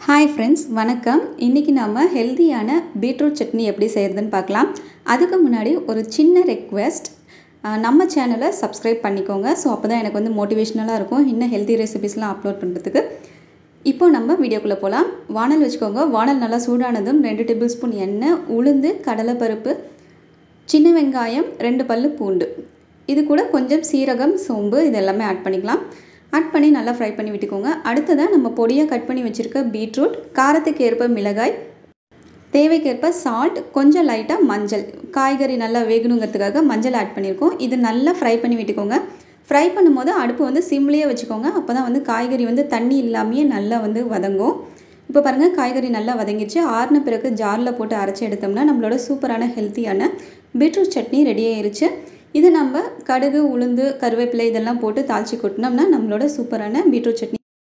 hi friends வணக்கம் இன்றைக்கி நாம் ஹெல்த்தியான பீட்ரூட் சட்னி எப்படி செய்கிறதுன்னு பார்க்கலாம் அதுக்கு முன்னாடி ஒரு சின்ன ரெக்வெஸ்ட் நம்ம சேனலை சப்ஸ்கிரைப் பண்ணிக்கோங்க ஸோ அப்போ தான் எனக்கு வந்து மோட்டிவேஷ்னலாக இருக்கும் இன்னும் ஹெல்த்தி ரெசிபிஸ்லாம் அப்லோட் பண்ணுறதுக்கு இப்போ நம்ம வீடியோக்குள்ளே போகலாம் வானல் வச்சுக்கோங்க வானல் நல்லா சூடானதும் ரெண்டு டேபிள் ஸ்பூன் எண்ணெய் உளுந்து கடலைப்பருப்பு சின்ன வெங்காயம் ரெண்டு பல்லு பூண்டு இது கூட கொஞ்சம் சீரகம் சோம்பு இது எல்லாமே ஆட் பண்ணிக்கலாம் ஆட் பண்ணி நல்லா ஃப்ரை பண்ணி விட்டுக்கோங்க அடுத்ததாக நம்ம பொடியாக கட் பண்ணி வச்சுருக்க பீட்ரூட் காரத்துக்கு ஏற்ப மிளகாய் தேவைக்கேற்ப சால்ட் கொஞ்சம் லைட்டாக மஞ்சள் காய்கறி நல்லா வேகணுங்கிறதுக்காக மஞ்சள் ஆட் பண்ணியிருக்கோம் இது நல்லா ஃப்ரை பண்ணி விட்டுக்கோங்க ஃப்ரை பண்ணும்போது அடுப்பு வந்து சிம்லேயே வச்சுக்கோங்க அப்போ தான் வந்து காய்கறி வந்து தண்ணி இல்லாமையே நல்லா வந்து வதங்கும் இப்போ பாருங்கள் காய்கறி நல்லா வதங்கிச்சு ஆறுன பிறகு ஜாரில் போட்டு அரைச்சி எடுத்தோம்னா நம்மளோட சூப்பரான ஹெல்த்தியான பீட்ரூட் சட்னி ரெடி ஆயிருச்சு இது நம்ம கடுகு உளுந்து கருவேப்பிலை இதெல்லாம் போட்டு தாளித்து கொட்டினோம்னா நம்மளோட சூப்பரான பீட்ரூட் சட்னி